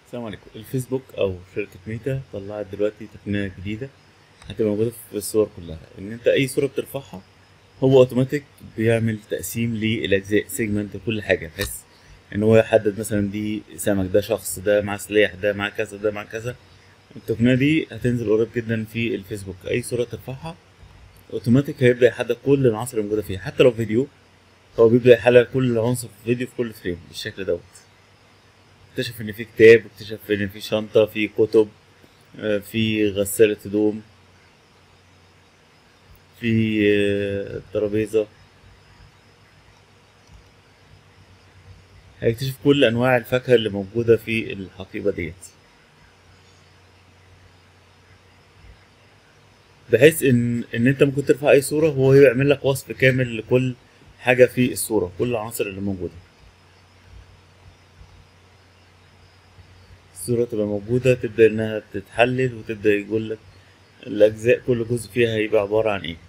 السلام عليكم الفيسبوك او شركه ميتا طلعت دلوقتي تقنيه جديده هتبقى موجوده في الصور كلها ان انت اي صوره بترفعها هو اوتوماتيك بيعمل تقسيم للاجزاء سيجمنت كل حاجه بحيث ان هو يحدد مثلا دي سمك ده شخص ده مع سلاح ده مع كذا ده مع كذا التقنيه دي هتنزل قريب جدا في الفيسبوك اي صوره ترفعها اوتوماتيك هيبدا يحدد كل العناصر الموجوده فيها حتى لو فيديو هو بيبدا يحلل كل عنصر في الفيديو في كل فريم بالشكل دوت اكتشف ان في كتاب اكتشف ان في شنطة في كتب آه، في غسالة هدوم في آه، ترابيزة هيكتشف كل انواع الفاكهة اللي موجودة في الحقيبة ديت بحيث ان ان انت ممكن ترفع اي صورة وهو يعمل لك وصف كامل لكل حاجة في الصورة كل العناصر اللي موجودة الصورة تبقى موجودة تبدأ إنها تتحلل وتبدأ يقول لك الأجزاء كل جزء فيها هيبقى عبارة عن إيه